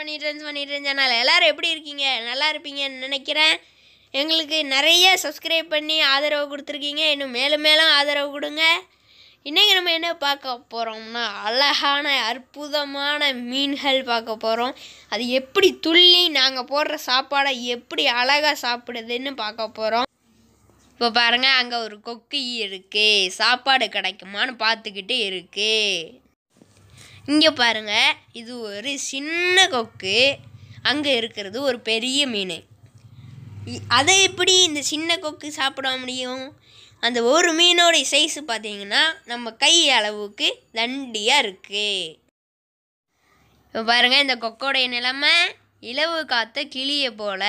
பண்ணிட்டு பண்ணிட்டு சேனல் எல்லாரும் எப்படி இருக்கீங்க நல்லா இருப்பீங்கன்னு நினைக்கிறேன் எங்களுக்கு நிறைய சப்ஸ்கிரைப் பண்ணி ஆதரவு கொடுத்துருக்கீங்க இன்னும் மேலும் மேலும் ஆதரவு கொடுங்க இன்றைக்கி நம்ம என்ன பார்க்க போகிறோம்னா அழகான அற்புதமான மீன்கள் பார்க்க போகிறோம் அது எப்படி துள்ளி நாங்கள் போடுற சாப்பாடை எப்படி அழகாக சாப்பிடுதுன்னு பார்க்க போகிறோம் இப்போ பாருங்க அங்கே ஒரு கொக்கு இருக்கு சாப்பாடு கிடைக்குமான்னு பார்த்துக்கிட்டு இருக்கு இங்கே பாருங்க இது ஒரு சின்ன கொக்கு அங்கே இருக்கிறது ஒரு பெரிய மீன் இ- அதை எப்படி இந்த சின்ன கொக்கு சாப்பிட முடியும் அந்த ஒரு மீனோட சைஸ் பார்த்தீங்கன்னா நம்ம கை அளவுக்கு தண்டியாக இருக்கு இப்போ பாருங்க இந்த கொக்கோடைய நிலைமை இலவு காத்த கிளியை போல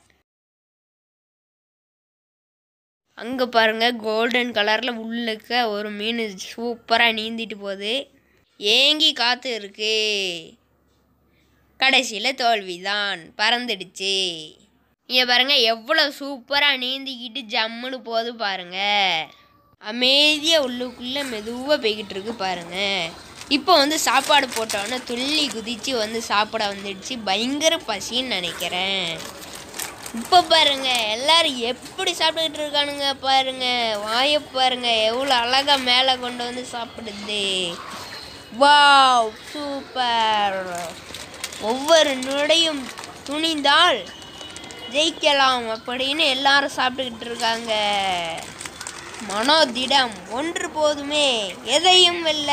அங்கே பாருங்க கோல்டன் கலரில் உள்ளுக்க ஒரு மீன் சூப்பராக நீந்திட்டு போகுது ஏங்கி காத்து இருக்கு கடைசியில் தோல்விதான் பறந்துடுச்சு இங்கே பாருங்க எவ்வளோ சூப்பராக நீந்திக்கிட்டு ஜம்முன்னு போகுது பாருங்க அமைதியாக உள்ளுக்குள்ளே மெதுவாக போய்கிட்டு இருக்கு பாருங்க இப்போ வந்து சாப்பாடு போட்டோன்னே துள்ளி குதிச்சு வந்து சாப்பிட வந்துடுச்சு பயங்கர பசின்னு நினைக்கிறேன் இப்போ பாருங்க எல்லாரும் எப்படி சாப்பிட்டுக்கிட்டு இருக்கானுங்க பாருங்க வாயை பாருங்க எவ்வளோ அழகா மேலே கொண்டு வந்து சாப்பிடுது வாவ் சூப்பர் ஒவ்வொரு நொடையும் துணிந்தால் ஜெயிக்கலாம் அப்படின்னு எல்லாரும் சாப்பிட்டுக்கிட்டு இருக்காங்க மனோதிடம் ஒன்று போதுமே எதையும் வெல்ல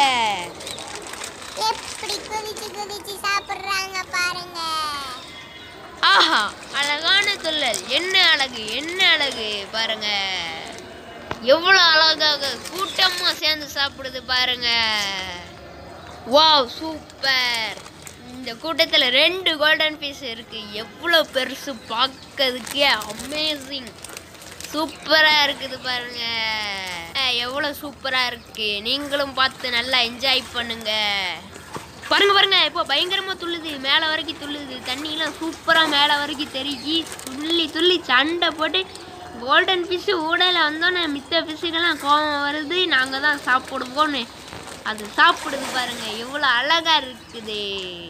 எப்படி குதிச்சு குதிச்சு சாப்பிடுறாங்க பாருங்க ஆஹா அழகான துள்ளல் என்ன அழகு என்ன அழகு பாருங்க எவ்வளோ அழகாக கூட்டமா சேர்ந்து சாப்பிடுது பாருங்க வாவ் சூப்பர் இந்த கூட்டத்தில் ரெண்டு கோல்டன் பீஸ் இருக்கு எவ்வளோ பெருசு பார்க்கறதுக்கே அமேசிங் சூப்பராக இருக்குது பாருங்க அஹ், எவ்வளோ சூப்பராக இருக்கு நீங்களும் பார்த்து நல்லா என்ஜாய் பண்ணுங்க பாருங்க பாருங்க இப்போ பயங்கரமா துள்ளுது மேலே வரைக்கும் துள்ளுது தண்ணியெல்லாம் சூப்பராக மேலே வரைக்கும் தெருகி துள்ளி துள்ளி சண்டை போட்டு கோல்டன் ஃபிஷ்ஷு ஊடல வந்தோன்னே மித்த ஃபிஷ்ஷுக்கெல்லாம் கோவம் வருது நாங்கள் தான் சாப்பிடுவோன்னு அது சாப்பிடுது பாருங்க எவ்வளோ அழகா இருக்குது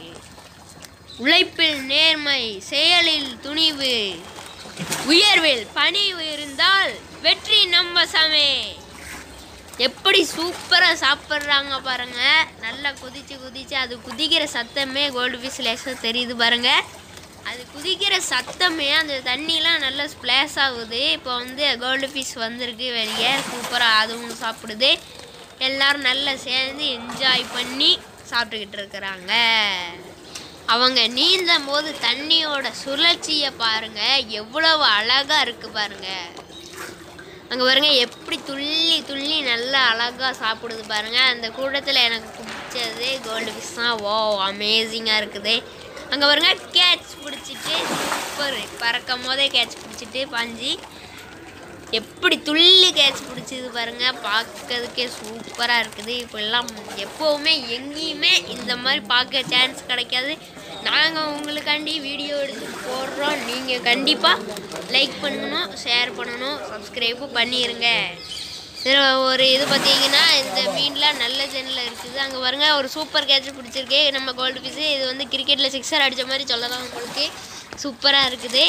உழைப்பில் நேர்மை செயலில் துணிவு உயர்வில் பணிவு இருந்தால் வெற்றி நம்ம சமே எப்படி சூப்பராக சாப்பிட்றாங்க பாருங்க நல்லா குதிச்சு குதிச்சு அது குதிக்கிற சத்தமே கோல்டு ஃபிஷ் லேசாக தெரியுது பாருங்க அது குதிக்கிற சத்தமே அந்த தண்ணிலாம் நல்லா ஸ்ப்ளாஷ் ஆகுது இப்போ வந்து கோல்டு ஃபிஷ் வந்திருக்கு வெளியே சூப்பராக அதுவும் சாப்பிடுது எல்லாரும் நல்லா சேர்ந்து என்ஜாய் பண்ணி சாப்பிட்டுக்கிட்டு இருக்கிறாங்க அவங்க நீந்தும் போது தண்ணியோட சுழற்சியை பாருங்க எவ்வளவு அழகா இருக்கு பாருங்க அங்கே பாருங்க எப்படி துள்ளி துள்ளி நல்லா அழகாக சாப்பிடுது பாருங்க அந்த கூட்டத்தில் எனக்கு பிடிச்சது கோல்டு ஃபிஷ் தான் ஓ அமேசிங்காக இருக்குது அங்கே பாருங்க கேட்ச் பிடிச்சிட்டு சூப்பர் பறக்கும் போதே கேட்ச் பிடிச்சிட்டு பாஞ்சி எப்படி துள்ளி கேட்ச் பிடிச்சது பாருங்க பார்க்கறதுக்கே சூப்பராக இருக்குது இப்பெல்லாம் எப்போவுமே எங்கேயுமே இந்த மாதிரி பார்க்க சான்ஸ் கிடைக்காது நாங்கள் உங்களுக்காண்டி வீடியோ எடுத்து போடுறோம் நீங்கள் கண்டிப்பாக லைக் பண்ணணும் ஷேர் பண்ணணும் சப்ஸ்கிரைபும் பண்ணிடுங்க இதில் ஒரு இது பார்த்தீங்கன்னா இந்த மீன்லாம் நல்ல ஜென்னில் இருக்குது அங்கே பாருங்க ஒரு சூப்பர் கேட்ச் பிடிச்சிருக்கு நம்ம கோல்டு ஃபிஷ்ஷு இது வந்து கிரிக்கெட்டில் சிக்ஸர் அடித்த மாதிரி சொல்லலாம் உங்களுக்கு சூப்பராக இருக்குது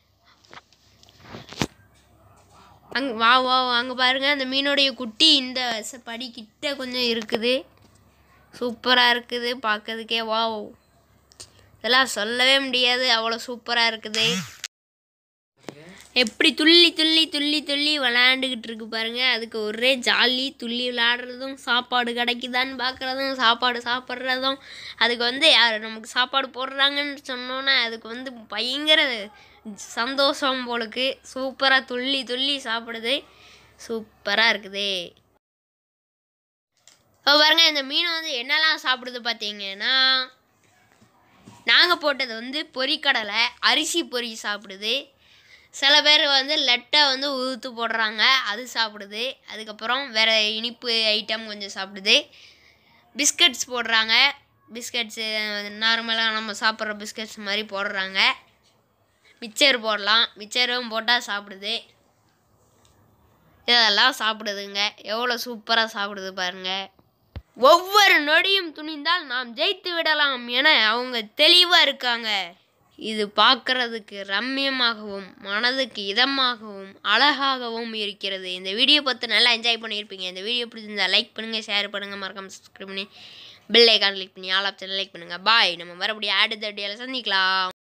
அங்கே வா வா அங்கே பாருங்க அந்த மீனுடைய குட்டி இந்த ச- படி கிட்ட கொஞ்சம் இருக்குது சூப்பராக இருக்குது பார்க்கறதுக்கே வா இதெல்லாம் சொல்லவே முடியாது அவ்வளோ சூப்பராக இருக்குது எப்படி துள்ளி துள்ளி துள்ளி துள்ளி விளையாண்டுக்கிட்டு இருக்கு பாருங்க அதுக்கு ஒரே ஜாலி துள்ளி விளையாடுறதும் சாப்பாடு கிடைக்குதான்னு பார்க்குறதும் சாப்பாடு சாப்பிட்றதும் அதுக்கு வந்து யார் நமக்கு சாப்பாடு போடுறாங்கன்னு சொன்னோன்னே அதுக்கு வந்து பயங்கர சந்தோஷம் போலுக்கு சூப்பராக துள்ளி துள்ளி சாப்பிடுது சூப்பராக இருக்குது இப்போ பாருங்க இந்த மீன் வந்து என்னெல்லாம் சாப்பிடுது பார்த்தீங்கன்னா நாங்கள் போட்டது வந்து பொரிக்கடலை அரிசி பொரி சாப்பிடுது சில பேர் வந்து லெட்டை வந்து உதுத்து போடுறாங்க அது சாப்பிடுது அதுக்கப்புறம் வேறு இனிப்பு ஐட்டம் கொஞ்சம் சாப்பிடுது பிஸ்கட்ஸ் போடுறாங்க பிஸ்கட்ஸு நார்மலாக நம்ம சாப்பிட்ற பிஸ்கட்ஸ் மாதிரி போடுறாங்க மிச்சர் போடலாம் மிச்சரும் போட்டால் சாப்பிடுது இதெல்லாம் சாப்பிடுதுங்க எவ்வளோ சூப்பராக சாப்பிடுது பாருங்க ஒவ்வொரு நொடியும் துணிந்தால் நாம் ஜெயித்து விடலாம் என அவங்க தெளிவாக இருக்காங்க இது பார்க்கறதுக்கு ரம்மியமாகவும் மனதுக்கு இதமாகவும் அழகாகவும் இருக்கிறது இந்த வீடியோ பார்த்து நல்லா என்ஜாய் பண்ணியிருப்பீங்க இந்த வீடியோ பிடிச்சிருந்தா லைக் பண்ணுங்கள் ஷேர் பண்ணுங்கள் மறக்காம சப்ஸ்கிரைப் பண்ணி பெல் ஐக்கான் கிளிக் பண்ணி ஆல் ஆப்ஷன் லைக் பண்ணுங்கள் பாய் நம்ம மறுபடியும் அடுத்த வீடியோவில் சந்திக்கலாம்